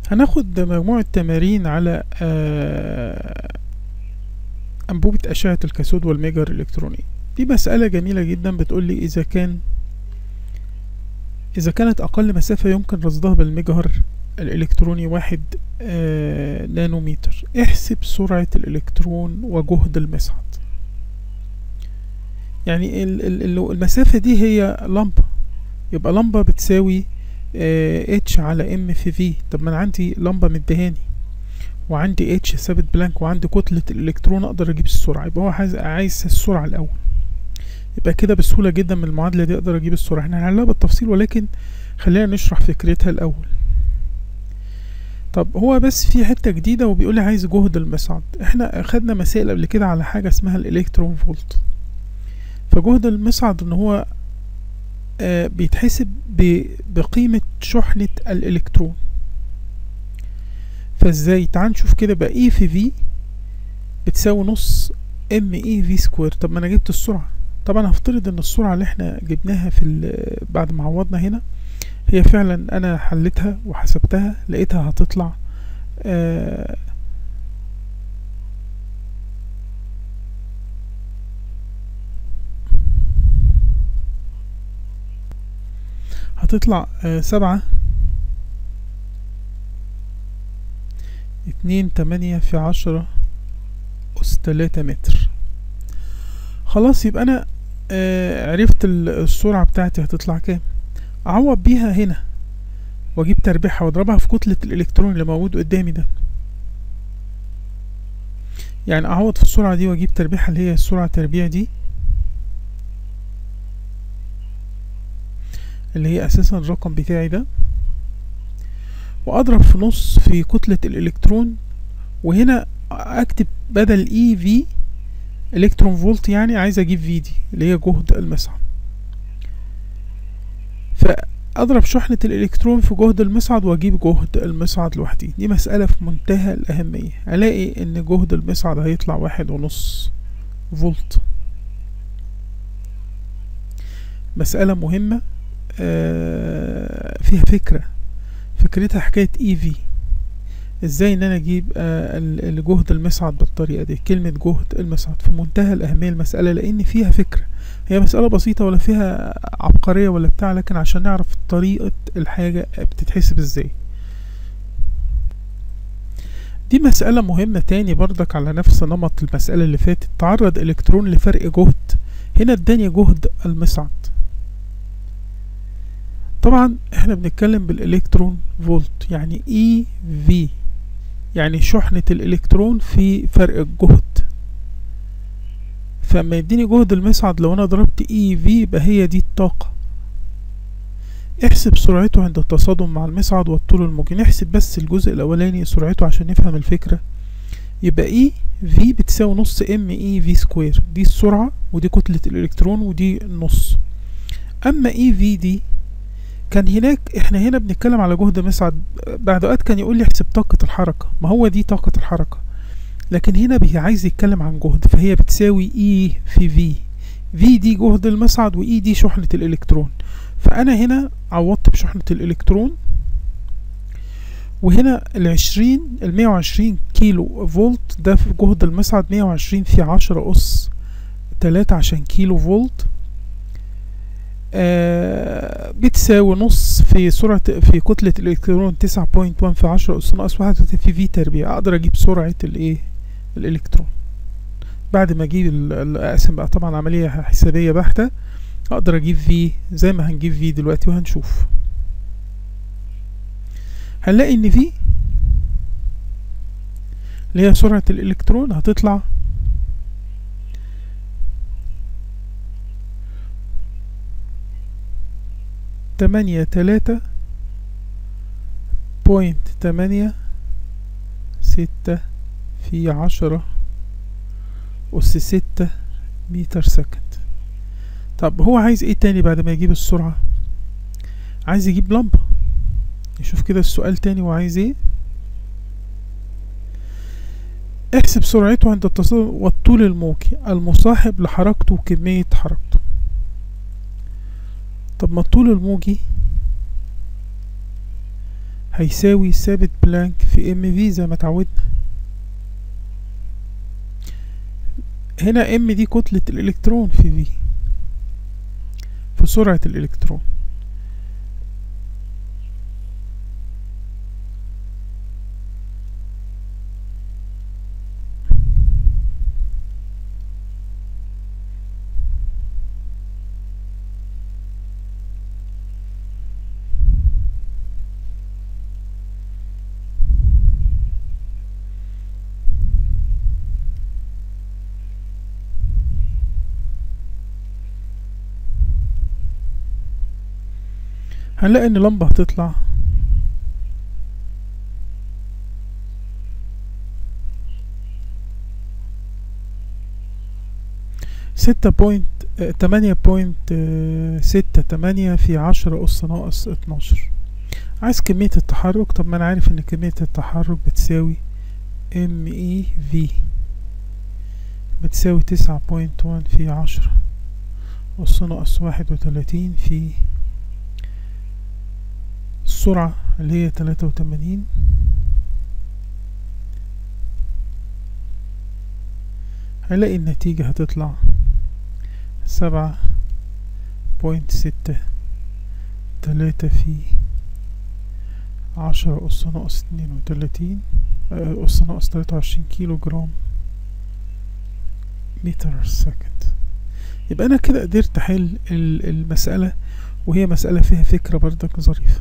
هناخد مجموعة تمارين على آه، أنبوبة أشعة الكاثود والمجر الإلكتروني دي مسألة جميلة جدا بتقولي إذا كان إذا كانت أقل مسافة يمكن رصدها بالمجهر الإلكتروني واحد آه نانومتر احسب سرعة الإلكترون وجهد المصعد يعني ال- ال- ال- المسافة دي هي لمبة يبقى لمبة بتساوي اتش على ام في في طب ما انا عندي لمبة مدهاني وعندي اتش ثابت بلانك وعندي كتلة الالكترون اقدر اجيب السرعة يبقى هو عايز عايز السرعة الاول يبقى كده بسهولة جدا من المعادلة دي اقدر اجيب السرعة احنا هنحلها بالتفصيل ولكن خلينا نشرح فكرتها الاول طب هو بس في حتة جديدة وبيقول لي عايز جهد المصعد احنا خدنا مسائل قبل كده على حاجة اسمها الالكترون فولت فجهد المصعد ان هو آه بيتحسب ب- بقيمة شحنة الالكترون فازاي تعال نشوف كده بقى اي في في بتساوي نص ام اي في سكوير طب ما انا جبت السرعة طبعا هفترض ان السرعة اللي احنا جبناها في ال- بعد ما عوضنا هنا هي فعلا انا حلتها وحسبتها لقيتها هتطلع آه هتطلع آه سبعة اتنين تمانية في عشرة أس تلاتة متر خلاص يبقى أنا آه عرفت ال- السرعة بتاعتي هتطلع كام أعوض بيها هنا وأجيب تربيعها وأضربها في كتلة الإلكترون اللي موجود قدامي ده يعني أعوض في السرعة دي وأجيب تربيعها اللي هي السرعة تربيع دي اللي هي أساسا الرقم بتاعي ده وأضرب في نص في كتلة الإلكترون وهنا أكتب بدل إي في إلكترون فولت يعني عايز أجيب في دي اللي هي جهد المصعد فأضرب شحنة الإلكترون في جهد المصعد وأجيب جهد المصعد لوحدي دي مسألة في منتهى الأهمية ألاقي إن جهد المصعد هيطلع واحد ونص فولت مسألة مهمة آه، فيها فكرة فكرتها حكاية اي في ازاي ان انا اجيب آه، ال- الجهد المصعد بالطريقة دي كلمة جهد المصعد في منتهى الاهمية المسألة لان فيها فكرة هي مسألة بسيطة ولا فيها عبقرية ولا بتاع لكن عشان نعرف طريقة الحاجة بتتحسب ازاي دي مسألة مهمة تاني برضك على نفس نمط المسألة اللي فاتت تعرض إلكترون لفرق جهد هنا اداني جهد المصعد طبعا احنا بنتكلم بالإلكترون فولت يعني اي في يعني شحنة الإلكترون في فرق الجهد فما يديني جهد المصعد لو انا ضربت اي في يبقى هي دي الطاقة احسب سرعته عند التصادم مع المصعد والطول الموجي نحسب بس الجزء الاولاني سرعته عشان نفهم الفكرة يبقى اي في بتساوي نص ام اي في سكوير دي السرعة ودي كتلة الالكترون ودي النص اما اي في دي كان هناك احنا هنا بنتكلم على جهد مصعد بعد وقت كان يقول لي احسب طاقة الحركة ما هو دي طاقة الحركة لكن هنا بي عايز يتكلم عن جهد فهي بتساوي اي في في في دي جهد المصعد واي دي شحنة الالكترون فانا هنا عوضت بشحنة الالكترون وهنا العشرين المية وعشرين كيلو فولت ده في جهد المصعد مية وعشرين في عشرة أس تلاتة عشان كيلو فولت آه بتساوي نص في سرعة في كتلة الإلكترون تسعة بوينت وان في عشرة أس ناقص واحد في في تربيع أقدر أجيب سرعة الإيه الإلكترون بعد ما أجيب ال- ال- أقسم بقى طبعا عملية حسابية بحتة أقدر أجيب في زي ما هنجيب في دلوقتي وهنشوف هنلاقي إن في اللي هي سرعة الإلكترون هتطلع تمانية تلاتة بوينت تمانية ستة في عشرة أس ستة متر سكند طب هو عايز ايه تاني بعد ما يجيب السرعة عايز يجيب لمبة نشوف كده السؤال تاني وعايز ايه احسب سرعته عند التصادم والطول الموجي المصاحب لحركته وكمية حركته طب ما الطول الموجي هيساوي ثابت بلانك في ام في زي ما اتعودنا هنا ام دي كتلة الالكترون في في في سرعة الالكترون هنلاقي ان لمبة هتطلع ستة بوينت تمانية بوينت ستة تمانية في عشرة أس ناقص اتناشر عايز كمية التحرك طب ما أنا عارف إن كمية التحرك بتساوي ام اي في بتساوي تسعة بوينت وان في عشرة أس ناقص واحد وتلاتين في السرعة اللي هي تلاتة وتمانين هلاقي النتيجة هتطلع سبعة بوينت ستة تلاتة في عشرة أس ناقص اتنين وتلاتين أس ناقص تلاتة وعشرين كيلو جرام متر سكند يبقى أنا كده قدرت أحل المسألة وهي مسألة فيها فكرة برضك ظريفة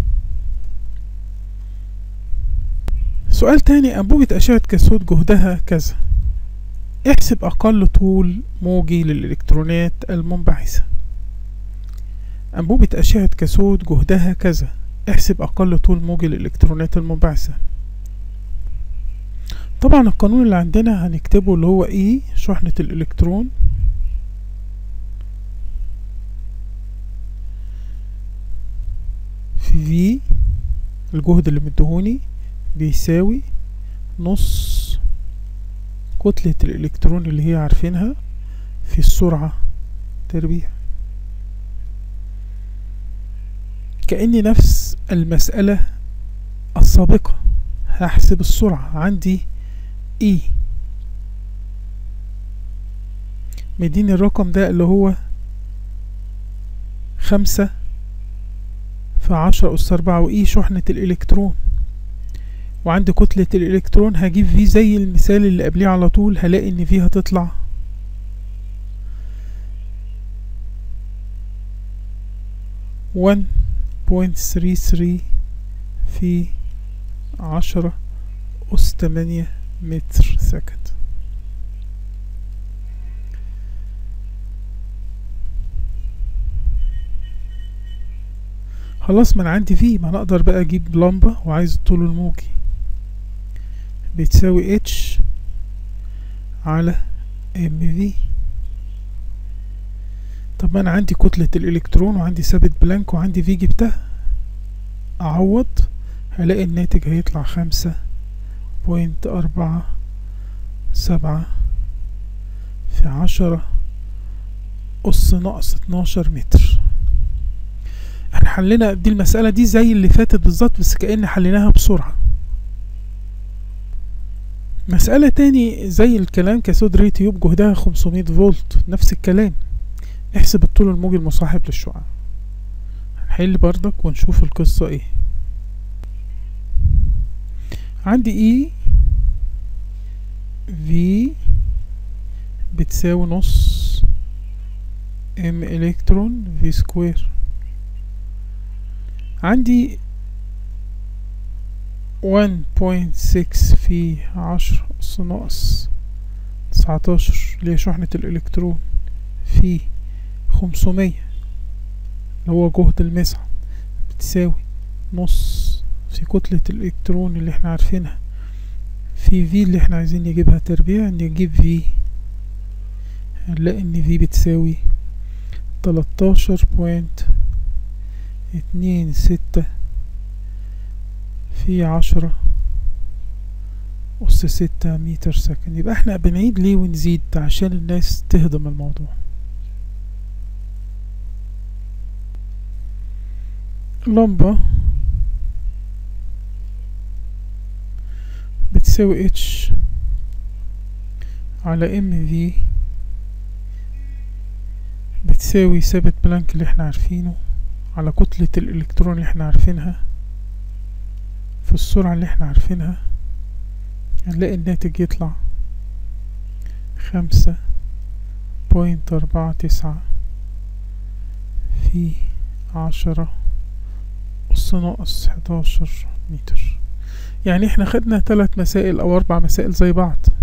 سؤال تاني أنبوبة أشعة كاثود جهدها كذا احسب أقل طول موجي للإلكترونات المنبعثة أنبوبة أشعة كاثود جهدها كذا احسب أقل طول موجي للإلكترونات المنبعثة طبعا القانون اللي عندنا هنكتبه اللي هو E شحنة الإلكترون في V الجهد اللي مدهوني بيساوي نص كتلة الإلكترون اللي هي عارفينها في السرعة تربيع كأني نفس المسألة السابقة هحسب السرعة عندي E مديني الرقم ده اللي هو خمسة في عشرة أس أربعة وإي شحنة الإلكترون وعند كتلة الإلكترون هجيب في زي المثال اللي قبليه على طول هلاقي إن في هتطلع one point three three في عشرة أس تمانية متر سكند خلاص ما انا عندي في ما انا اقدر بقى اجيب لمبة وعايز الطول الموجي بتساوي اتش على ام في طب ما انا عندي كتلة الالكترون وعندي ثابت بلانك وعندي في جبتها اعوض هلاقي الناتج هيطلع خمسة بوينت أربعة سبعة في عشرة أس ناقص اتناشر متر احنا حلينا دي المسألة دي زي اللي فاتت بالظبط بس كأن حليناها بسرعة مسألة تاني زي الكلام كاثود ري تيوب جهدها 500 فولت نفس الكلام احسب الطول الموجي المصاحب للشعاع هنحل بردك ونشوف القصة ايه عندي اي في بتساوي نص ام الكترون في سكوير عندي 1.6 في عشرة أس ناقص تسعتاشر اللي هي شحنة الإلكترون في خمسمية اللي هو جهد المسعى بتساوي نص في كتلة الإلكترون اللي احنا عارفينها في في اللي احنا عايزين نجيبها تربيع نجيب في هنلاقي ان في بتساوي تلاتاشر بوينت اتنين ستة في عشرة أس ستة متر سكند يبقى احنا بنعيد ليه ونزيد عشان الناس تهضم الموضوع لمبة بتساوي اتش على ام في بتساوي ثابت بلانك اللي احنا عارفينه على كتلة الإلكترون اللي احنا عارفينها في السرعة اللي احنا عارفينها هنلاقي الناتج يطلع خمسة بوينت أربعة تسعة في عشرة أس ناقص حداشر متر يعني احنا خدنا تلات مسائل أو أربع مسائل زي بعض